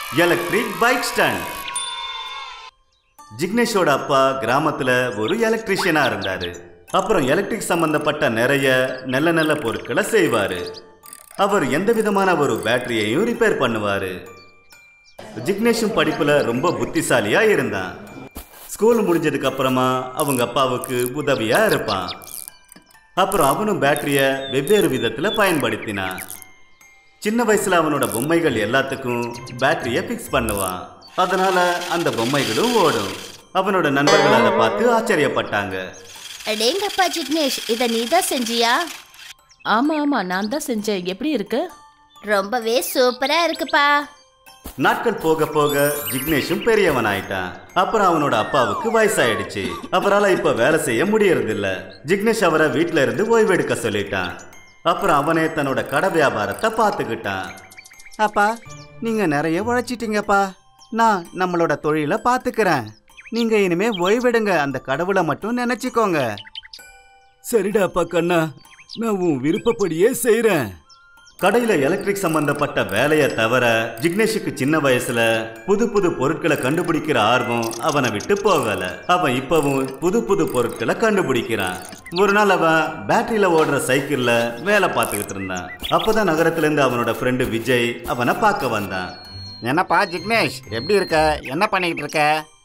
electric bike stand ஜிக்னேஷோட அப்பா கிராமத்துல ஒரு எலக்ட்ரிஷியனா இருந்தாரு அப்புறம் எலக்ட்ரிக் சம்பந்தப்பட்ட நிறைய நல்ல நல்ல பொருட்களை செய்வாரு அவர் எந்த விதமான ஒரு பேட்டரியையும் ரிப்பேர் பண்ணுவாரு ஜிக்னேஷும் படிப்புல ரொம்ப புத்திசாலியா இருந்தான் ஸ்கூல் முடிஞ்சதுக்கு அப்புறமா அவங்க அப்பாவுக்கு உதவியா இருப்பான் அப்புறம் அவனும் பேட்டரிய வெவ்வேறு விதத்துல பயன்படுத்தினான் சின்ன வயசுல அவனோட பொம்மைகள் எல்லாத்துக்கும் பேட்டரிய ஃபிக்ஸ் பண்ணுவான் அதனால அந்த பொம்மைகளும் ஓடும் அவனோட நண்பர்கள் அதை பார்த்து ஆச்சரியப்பட்டாங்க அடேங்கப்பா ஜிக்னேஷ் இதை நீ தான் செஞ்சியா ஆமா ஆமா நான் தான் செஞ்சேன் எப்படி இருக்கு ரொம்பவே சூப்பரா இருக்குப்பா நாட்கள் போக போக ஜிக்னேஷும் பெரியவன் ஆயிட்டான் அப்புறம் அவனோட அப்பாவுக்கு வயசாயிடுச்சு அவரால் இப்ப வேலை செய்ய முடியறதில்ல ஜிக்னேஷ் அவரை வீட்ல இருந்து ஓய்வெடுக்க சொல்லிட்டான் அப்புறம் அவனே தன்னோட கடை வியாபாரத்தை பார்த்துக்கிட்டான் அப்பா நீங்க நிறைய உழைச்சிட்டீங்கப்பா நான் நம்மளோட தொழிலை பார்த்துக்கிறேன் நீங்க இனிமே ஓய்வெடுங்க அந்த கடவுளை மட்டும் நினைச்சுக்கோங்க சரிடா அப்பா கண்ணா நான் உன் விருப்பப்படியே செய்றேன் கடையில எலக்ட்ரிக் சம்பந்தப்பட்ட வேலையை தவிர ஜிக்னேஷுக்கு சின்ன வயசுல புது புது பொருட்களை கண்டுபிடிக்கிற ஆர்வம் அவனை விட்டு போகல அவன் இப்பவும் புது புது பொருட்களை கண்டுபிடிக்கிறான் ஒரு நாள் அவன் பேட்டரியில ஓடுற சைக்கிள்ல வேலை பார்த்துக்கிட்டு இருந்தான் அப்பதான் நகரத்துல இருந்து அவனோட ஃப்ரெண்டு விஜய் அவனை பார்க்க வந்தான் என்னப்பா ஜிக்னேஷ் எப்படி இருக்க என்ன பண்ணிக்கிட்டு இருக்க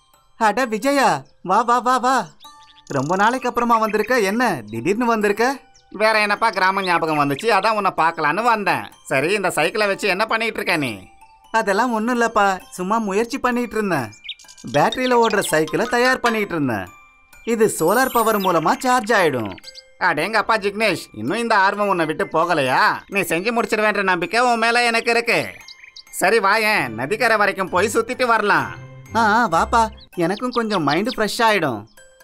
அட விஜயா வா வா வா வா ரொம்ப நாளைக்கு அப்புறமா வந்திருக்க என்ன திடீர்னு வந்திருக்க வேற என்னப்பா கிராம ஞாபகம் வந்துச்சு அதான் உன்னை பார்க்கலான்னு வந்தேன் சரி இந்த சைக்கிளை வச்சு என்ன பண்ணிட்டு இருக்க நீ அதெல்லாம் ஒன்றும் இல்லைப்பா சும்மா முயற்சி பண்ணிட்டு இருந்தேன் பேட்டரியில் ஓடுற சைக்கிளை தயார் பண்ணிட்டு இருந்தேன் இது சோலார் பவர் மூலமா சார்ஜ் ஆயிடும் அடேங்க அப்பா ஜிக்னேஷ் இன்னும் இந்த ஆர்வம் உன்னை விட்டு போகலையா நீ செஞ்சு முடிச்சிடுவேன்ற நம்பிக்கை உன் மேல எனக்கு இருக்கு சரி வாயேன் நதிக்கரை வரைக்கும் போய் சுத்திட்டு வரலாம் ஆ வாப்பா எனக்கும் கொஞ்சம் மைண்டு ஃப்ரெஷ் ஆயிடும்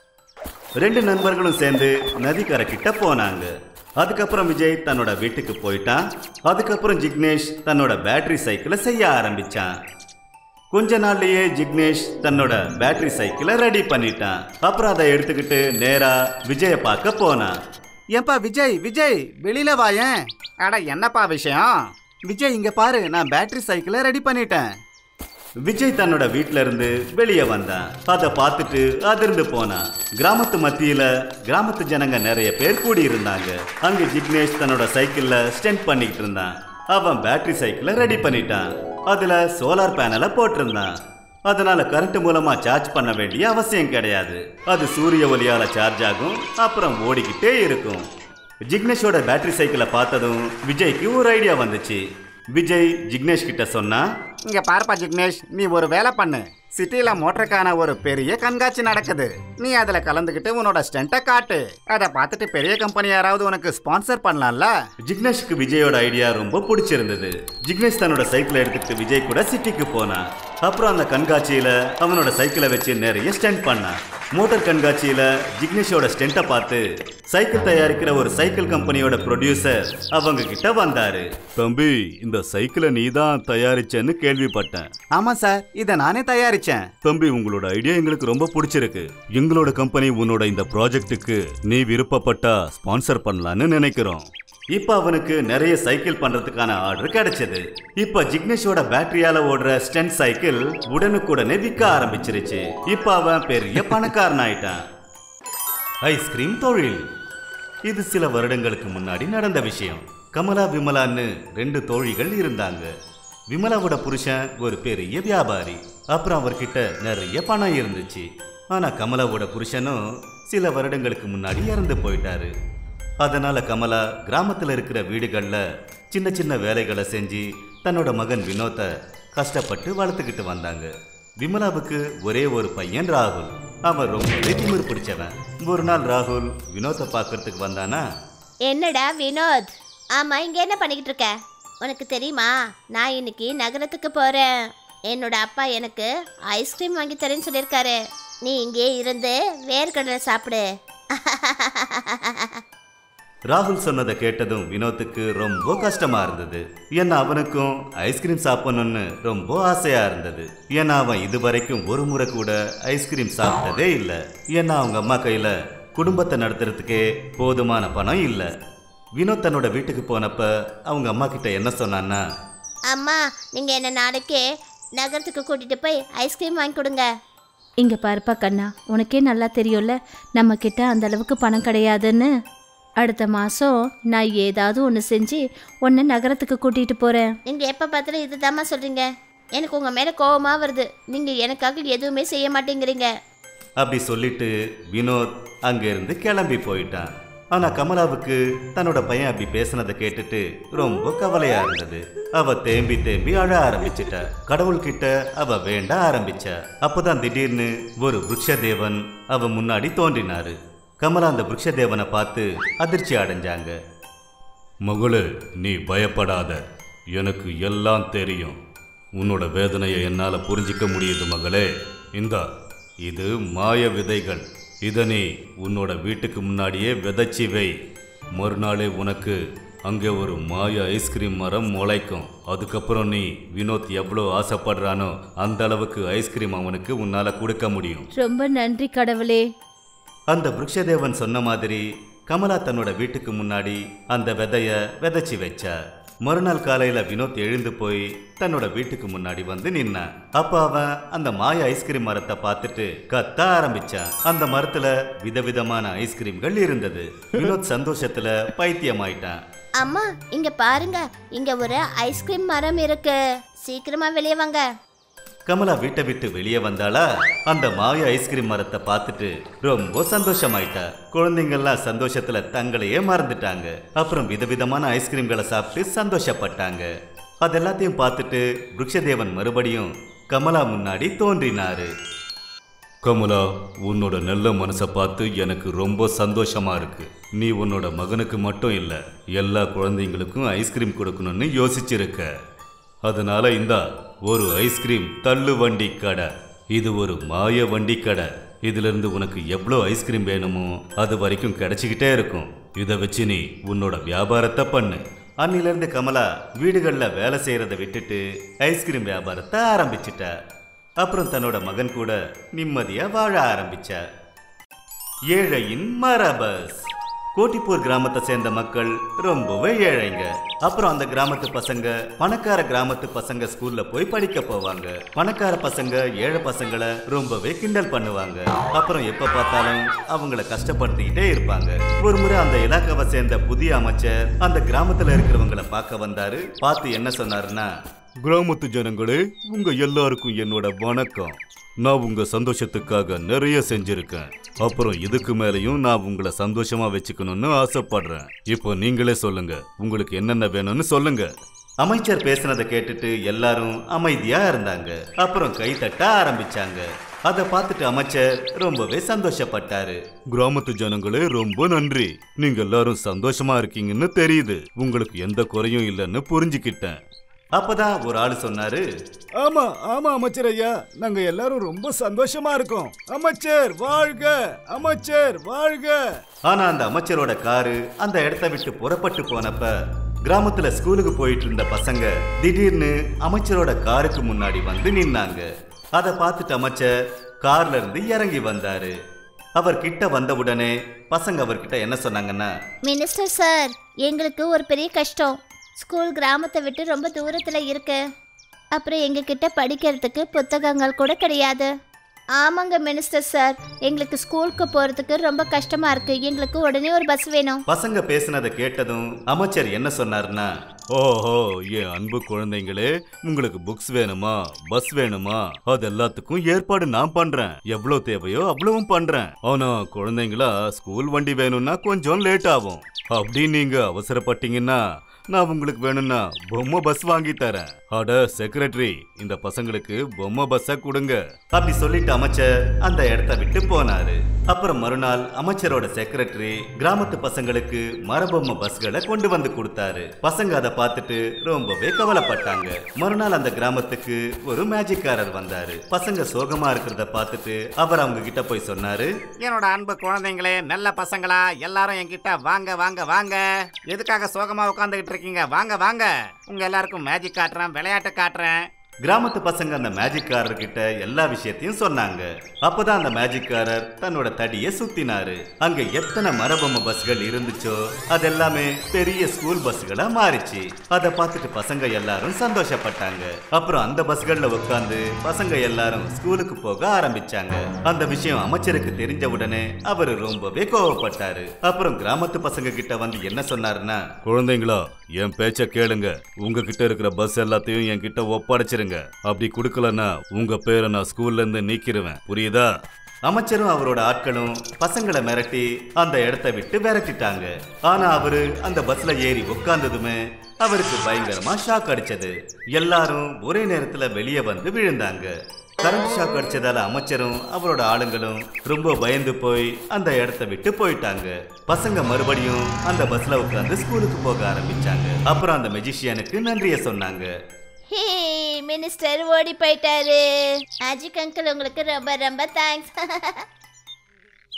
ரெண்டு நண்பர்களும் சேர்ந்து நதிக்கரை கிட்ட போனாங்க அதுக்கப்புறம் விஜய் தன்னோட வீட்டுக்கு போயிட்டான் அதுக்கப்புறம் ஜிக்னேஷ் தன்னோட பேட்டரி சைக்கிளை செய்ய ஆரம்பிச்சான் கொஞ்ச நாள்லயே ஜிக்னேஷ் தன்னோட பேட்டரி சைக்கிளை ரெடி பண்ணிட்டான் அப்புறம் அதை எடுத்துக்கிட்டு நேரா விஜய பார்க்க போனான் ஏன்பா விஜய் விஜய் வெளியில வாயேன் அட என்னப்பா விஷயம் விஜய் இங்க பாரு நான் பேட்டரி சைக்கிளை ரெடி பண்ணிட்டேன் விஜய் தன்னோட வீட்ல இருந்து வெளியே வந்தான் அதை பார்த்துட்டு அதிர்ந்து போனான் கிராமத்து மத்தியில கிராமத்து ஜனங்க நிறைய பேர் கூடி இருந்தாங்க அங்க ஜிக்னேஷ் தன்னோட சைக்கிள்ல ஸ்டென்ட் பண்ணிக்கிட்டு இருந்தான் அவன் பேட்டரி சைக்கிளை ரெடி பண்ணிட்டான் அதுல சோலார் பேனலை போட்டிருந்தான் அதனால கரண்ட் மூலமா சார்ஜ் பண்ண வேண்டிய அவசியம் கிடையாது அது சூரிய ஒளியால சார்ஜ் ஆகும் அப்புறம் ஓடிக்கிட்டே இருக்கும் ஜிக்னேஷோட பேட்டரி சைக்கிளை பார்த்ததும் விஜய்க்கு ஒரு ஐடியா வந்துச்சு விஜய் ஜிக்னேஷ் கிட்ட சொன்னா இங்க பாருப்பா ஜிக்னேஷ் நீ ஒரு வேலை பண்ணு சிட்டில மோட்டருக்கான ஒரு பெரிய கண்காட்சி நடக்குது நீ அதுல கலந்துக்கிட்டு உன்னோட ஸ்டென்ட்டை காட்டு அதை பார்த்துட்டு பெரிய கம்பெனி யாராவது உனக்கு ஸ்பான்சர் பண்ணலாம்ல ஜிக்னேஷுக்கு விஜயோட ஐடியா ரொம்ப பிடிச்சிருந்தது ஜிக்னேஷ் தன்னோட சைக்கிளை எடுத்துட்டு விஜய் கூட சிட்டிக்கு போனான் அப்புறம் அந்த கண்காட்சியில அவனோட சைக்கிளை வச்சு நிறைய ஸ்டென்ட் பண்ணான் மோட்டார் கண்காட்சியில ஜிக்னேஷோட ஸ்டென்ட்டை பார்த்து சைக்கிள் தயாரிக்கிற ஒரு சைக்கிள் கம்பெனியோட ப்ரொடியூசர் அவங்க கிட்ட வந்தாரு தம்பி இந்த சைக்கிளை நீ தான் தயாரிச்சேன்னு கேள்விப்பட்டேன் ஆமா சார் இதை நானே தயாரிச்சேன் தம்பி உங்களோட ஐடியா எங்களுக்கு ரொம்ப பிடிச்சிருக்கு எங்களோட கம்பெனி உன்னோட இந்த ப்ராஜெக்ட்டுக்கு நீ விருப்பப்பட்டா ஸ்பான்சர் பண்ணலான்னு நினைக்கிறோம் இப்ப அவனுக்கு நிறைய சைக்கிள் பண்றதுக்கான ஆர்டர் கிடைச்சது இப்ப ஜிக்னேஷோட பேட்டரியால ஓடுற ஸ்டென்ட் சைக்கிள் உடனுக்குடனே விற்க ஆரம்பிச்சிருச்சு இப்ப அவன் பெரிய பணக்காரன் ஆயிட்டான் ஐஸ்கிரீம் தொழில் இது சில வருடங்களுக்கு முன்னாடி நடந்த விஷயம் கமலா விமலான்னு ரெண்டு தோழிகள் இருந்தாங்க விமலாவோட புருஷன் ஒரு பெரிய வியாபாரி அப்புறம் அவர்கிட்ட நிறைய பணம் இருந்துச்சு ஆனா கமலாவோட புருஷனும் சில வருடங்களுக்கு முன்னாடி இறந்து போயிட்டாரு அதனால கமலா கிராமத்துல இருக்கிற வீடுகள்ல சின்ன சின்ன வேலைகளை செஞ்சு தன்னோட மகன் வினோத்தை கஷ்டப்பட்டு வளர்த்துக்கிட்டு வந்தாங்க விமலாவுக்கு ஒரே ஒரு பையன் ராகுல் அவன் ரொம்பவே திமிர் பிடிச்சவன் ஒரு நாள் ராகுல் வினோத்தை பார்க்கறதுக்கு வந்தானா என்னடா வினோத் ஆமா இங்க என்ன பண்ணிக்கிட்டு இருக்க உனக்கு தெரியுமா நான் இன்னைக்கு நகரத்துக்கு போறேன் என்னோட அப்பா எனக்கு ஐஸ்கிரீம் வாங்கி தரேன்னு சொல்லியிருக்காரு நீ இங்கே இருந்து வேர்க்கடலை சாப்பிடு ராகுல் சொன்னதை கேட்டதும் வினோத்துக்கு ரொம்ப கஷ்டமா இருந்தது ஏன்னா அவனுக்கும் ஐஸ்கிரீம் சாப்பிடணும்னு ரொம்ப ஆசையா இருந்தது ஏன்னா அவன் இதுவரைக்கும் ஒரு முறை கூட ஐஸ்கிரீம் சாப்பிட்டதே இல்லை ஏன்னா அவங்க அம்மா கையில குடும்பத்தை நடத்துறதுக்கே போதுமான பணம் இல்லை வினோத் தன்னோட வீட்டுக்கு போனப்ப அவங்க அம்மா கிட்ட என்ன சொன்னான்னா அம்மா நீங்க என்ன நாளைக்கு நகரத்துக்கு கூட்டிட்டு போய் ஐஸ்கிரீம் வாங்கி கொடுங்க இங்க பாருப்பா கண்ணா உனக்கே நல்லா தெரியும்ல நம்ம கிட்ட அந்த அளவுக்கு பணம் கிடையாதுன்னு அடுத்த மாசம் நான் ஏதாவது ஒன்று செஞ்சு உன்னை நகரத்துக்கு கூட்டிட்டு போறேன் நீங்க எப்ப பார்த்தாலும் இதுதாம்மா சொல்றீங்க எனக்கு உங்க மேல கோவமா வருது நீங்க எனக்காக எதுவுமே செய்ய மாட்டேங்கிறீங்க அப்படி சொல்லிட்டு வினோத் அங்கிருந்து கிளம்பி போயிட்டான் ஆனா கமலாவுக்கு தன்னோட பையன் அப்படி பேசுனதை கேட்டுட்டு ரொம்ப கவலையா இருந்தது அவ தேம்பி தேம்பி அழ ஆரம்பிச்சிட்டா கடவுள்கிட்ட அவ வேண்ட ஆரம்பிச்சா அப்பதான் திடீர்னு ஒரு விருட்சதேவன் அவ முன்னாடி தோன்றினாரு கமலா அந்த விருட்சதேவனை பார்த்து அதிர்ச்சி அடைஞ்சாங்க மகளே நீ பயப்படாத எனக்கு எல்லாம் தெரியும் உன்னோட வேதனையை என்னால புரிஞ்சிக்க முடியுது மகளே இந்தா இது மாய விதைகள் இதை நீ உன்னோட வீட்டுக்கு முன்னாடியே விதைச்சி வை மறுநாளே உனக்கு அங்கே ஒரு மாய ஐஸ்கிரீம் மரம் முளைக்கும் அதுக்கப்புறம் நீ வினோத் எவ்வளோ ஆசைப்படுறானோ அந்த அளவுக்கு ஐஸ்கிரீம் அவனுக்கு உன்னால கொடுக்க முடியும் ரொம்ப நன்றி கடவுளே அந்த விருட்சதேவன் சொன்ன மாதிரி கமலா தன்னோட வீட்டுக்கு முன்னாடி அந்த விதைய விதைச்சி வச்சா மறுநாள் காலையில வினோத் எழுந்து போய் தன்னோட வீட்டுக்கு முன்னாடி வந்து நின்னான் அப்ப அவன் அந்த மாய ஐஸ்கிரீம் மரத்தை பார்த்துட்டு கத்த ஆரம்பிச்சான் அந்த மரத்துல விதவிதமான ஐஸ்கிரீம்கள் இருந்தது வினோத் சந்தோஷத்துல பைத்தியமாயிட்டான் அம்மா இங்க பாருங்க இங்க ஒரு ஐஸ்கிரீம் மரம் இருக்கு சீக்கிரமா வெளியே வாங்க கமலா வீட்டை விட்டு வெளியே வந்தாளா அந்த மாய ஐஸ்கிரீம் மரத்தை பார்த்துட்டு ரொம்ப சந்தோஷமாயிட்டா குழந்தைங்கள்லாம் சந்தோஷத்துல தங்களையே மறந்துட்டாங்க அப்புறம் விதவிதமான ஐஸ்கிரீம்களை சாப்பிட்டு சந்தோஷப்பட்டாங்க அது எல்லாத்தையும் பார்த்துட்டு விருட்சதேவன் மறுபடியும் கமலா முன்னாடி தோன்றினாரு கமலா உன்னோட நல்ல மனசை பார்த்து எனக்கு ரொம்ப சந்தோஷமா இருக்கு நீ உன்னோட மகனுக்கு மட்டும் இல்ல எல்லா குழந்தைங்களுக்கும் ஐஸ்கிரீம் கொடுக்கணும்னு யோசிச்சிருக்க அதனால இந்தா ஒரு ஐஸ்கிரீம் தள்ளு வண்டி கடை இது ஒரு மாய வண்டி கடை இதுல இருந்து உனக்கு எவ்வளோ ஐஸ்கிரீம் வேணுமோ அது வரைக்கும் கிடைச்சிக்கிட்டே இருக்கும் இதை வச்சு நீ உன்னோட வியாபாரத்தை பண்ணு அன்னிலிருந்து கமலா வீடுகள்ல வேலை செய்யறதை விட்டுட்டு ஐஸ்கிரீம் வியாபாரத்தை ஆரம்பிச்சிட்டா அப்புறம் தன்னோட மகன் கூட நிம்மதியா வாழ ஆரம்பிச்சா ஏழையின் மரபஸ் கோட்டிப்பூர் கிராமத்தை சேர்ந்த மக்கள் ரொம்பவே ஏழைங்க அப்புறம் அந்த கிராமத்து பசங்க பணக்கார கிராமத்து பசங்க ஸ்கூல்ல போய் படிக்க போவாங்க பணக்கார பசங்க ஏழை பசங்களை ரொம்பவே கிண்டல் பண்ணுவாங்க அப்புறம் எப்ப பார்த்தாலும் அவங்கள கஷ்டப்படுத்திக்கிட்டே இருப்பாங்க ஒரு முறை அந்த இலாக்காவை சேர்ந்த புதிய அமைச்சர் அந்த கிராமத்துல இருக்கிறவங்கள பார்க்க வந்தாரு பார்த்து என்ன சொன்னாருன்னா கிராமத்து ஜனங்களே உங்க எல்லாருக்கும் என்னோட வணக்கம் நான் உங்க சந்தோஷத்துக்காக நிறைய செஞ்சிருக்கேன் அப்புறம் இதுக்கு மேலேயும் நான் உங்களை சந்தோஷமா வச்சுக்கணும்னு ஆசைப்படுறேன் இப்போ நீங்களே சொல்லுங்க உங்களுக்கு என்னென்ன வேணும்னு சொல்லுங்க அமைச்சர் பேசுனதை கேட்டுட்டு எல்லாரும் அமைதியா இருந்தாங்க அப்புறம் கை தட்ட ஆரம்பிச்சாங்க அதை பார்த்துட்டு அமைச்சர் ரொம்பவே சந்தோஷப்பட்டாரு கிராமத்து ஜனங்களே ரொம்ப நன்றி நீங்க எல்லாரும் சந்தோஷமா இருக்கீங்கன்னு தெரியுது உங்களுக்கு எந்த குறையும் இல்லைன்னு புரிஞ்சுக்கிட்டேன் அப்பதான் ஒரு ஆளு சொன்னாரு ஆமா ஆமா அமைச்சர் ஐயா நாங்க எல்லாரும் ரொம்ப சந்தோஷமா இருக்கோம் அமைச்சர் வாழ்க அமைச்சர் வாழ்க ஆனா அந்த அமைச்சரோட காரு அந்த இடத்த விட்டு புறப்பட்டு போனப்ப கிராமத்துல ஸ்கூலுக்கு போயிட்டு இருந்த பசங்க திடீர்னு அமைச்சரோட காருக்கு முன்னாடி வந்து நின்னாங்க அதை பார்த்துட்டு அமைச்சர் கார்ல இருந்து இறங்கி வந்தாரு அவர் கிட்ட வந்த உடனே பசங்க அவர்கிட்ட என்ன சொன்னாங்கன்னா மினிஸ்டர் சார் எங்களுக்கு ஒரு பெரிய கஷ்டம் ஸ்கூல் கிராமத்தை விட்டு ரொம்ப தூரத்தில் இருக்கு அப்புறம் எங்ககிட்ட படிக்கிறதுக்கு புத்தகங்கள் கூட கிடையாது ஆமாங்க மினிஸ்டர் சார் எங்களுக்கு ஸ்கூலுக்கு போகிறதுக்கு ரொம்ப கஷ்டமாக இருக்கு எங்களுக்கு உடனே ஒரு பஸ் வேணும் பசங்க பேசுனதை கேட்டதும் அமைச்சர் என்ன சொன்னாருன்னா ஓஹோ என் அன்பு குழந்தைங்களே உங்களுக்கு புக்ஸ் வேணுமா பஸ் வேணுமா அது எல்லாத்துக்கும் ஏற்பாடு நான் பண்றேன் எவ்வளவு தேவையோ அவ்வளவும் பண்றேன் ஆனா குழந்தைங்களா ஸ்கூல் வண்டி வேணும்னா கொஞ்சம் லேட் ஆகும் அப்படி நீங்க அவசரப்பட்டீங்கன்னா நான் உங்களுக்கு வேணும்னா பொம்மை பஸ் வாங்கி தரேன் அட செக்ரட்டரி இந்த பசங்களுக்கு பொம்மை பஸ்ஸ கொடுங்க அப்படி சொல்லிட்டு அமைச்சர் அந்த இடத்த விட்டு போனாரு அப்புறம் மறுநாள் அமைச்சரோட செக்ரட்டரி கிராமத்து பசங்களுக்கு மரபொம்மை பஸ்களை கொண்டு வந்து கொடுத்தாரு பசங்க அதை பார்த்துட்டு ரொம்பவே கவலைப்பட்டாங்க மறுநாள் அந்த கிராமத்துக்கு ஒரு மேஜிக்காரர் வந்தாரு பசங்க சோகமா இருக்கிறத பார்த்துட்டு அவர் அவங்க கிட்ட போய் சொன்னாரு என்னோட அன்பு குழந்தைங்களே நல்ல பசங்களா எல்லாரும் என்கிட்ட வாங்க வாங்க வாங்க எதுக்காக சோகமா உட்காந்துக்கிட்டு இருக்கீங்க வாங்க வாங்க உங்க எல்லாருக்கும் மேஜிக் காட்டுறேன் விளையாட்டு காட்டுறேன் கிராமத்து பசங்க அந்த மேஜிக்காரர் கிட்ட எல்லா விஷயத்தையும் சொன்னாங்க அப்பதான் அந்த மேஜிக்காரர் தன்னோட தடியை சுத்தினாரு அங்க எத்தனை மரபொம்மை பஸ்கள் இருந்துச்சோ அது எல்லாமே பெரிய ஸ்கூல் பஸ்களா மாறிச்சு அதை பார்த்துட்டு பசங்க எல்லாரும் சந்தோஷப்பட்டாங்க அப்புறம் அந்த பஸ்கள்ல உட்காந்து பசங்க எல்லாரும் ஸ்கூலுக்கு போக ஆரம்பிச்சாங்க அந்த விஷயம் அமைச்சருக்கு தெரிஞ்ச உடனே அவர் ரொம்பவே கோவப்பட்டாரு அப்புறம் கிராமத்து பசங்க கிட்ட வந்து என்ன சொன்னாருன்னா குழந்தைங்களா என் பேச்ச கேளுங்க உங்ககிட்ட இருக்கிற பஸ் எல்லாத்தையும் என்கிட்ட ஒப்படைச்சிருங்க அப்படி கொடுக்கலன்னா உங்க பேரை நான் ஸ்கூல்ல இருந்து நீக்கிருவேன் புரியுதா அமைச்சரும் அவரோட ஆட்களும் பசங்களை மிரட்டி அந்த இடத்த விட்டு விரட்டிட்டாங்க ஆனா அவரு அந்த பஸ்ல ஏறி உட்கார்ந்ததுமே அவருக்கு பயங்கரமா ஷாக் அடிச்சது எல்லாரும் ஒரே நேரத்துல வெளியே வந்து விழுந்தாங்க கரண்ட் ஷாக் அடிச்சதால அமைச்சரும் அவரோட ஆளுங்களும் ரொம்ப பயந்து போய் அந்த இடத்த விட்டு போயிட்டாங்க பசங்க மறுபடியும் அந்த பஸ்ல உட்கார்ந்து ஸ்கூலுக்கு போக ஆரம்பிச்சாங்க அப்புறம் அந்த மெஜிஷியனுக்கு நன்றிய சொன்னாங்க ஹே மினிஸ்டர் ஓடி போயிட்டாரு மேஜிக் அங்கிள் உங்களுக்கு ரொம்ப ரொம்ப தேங்க்ஸ்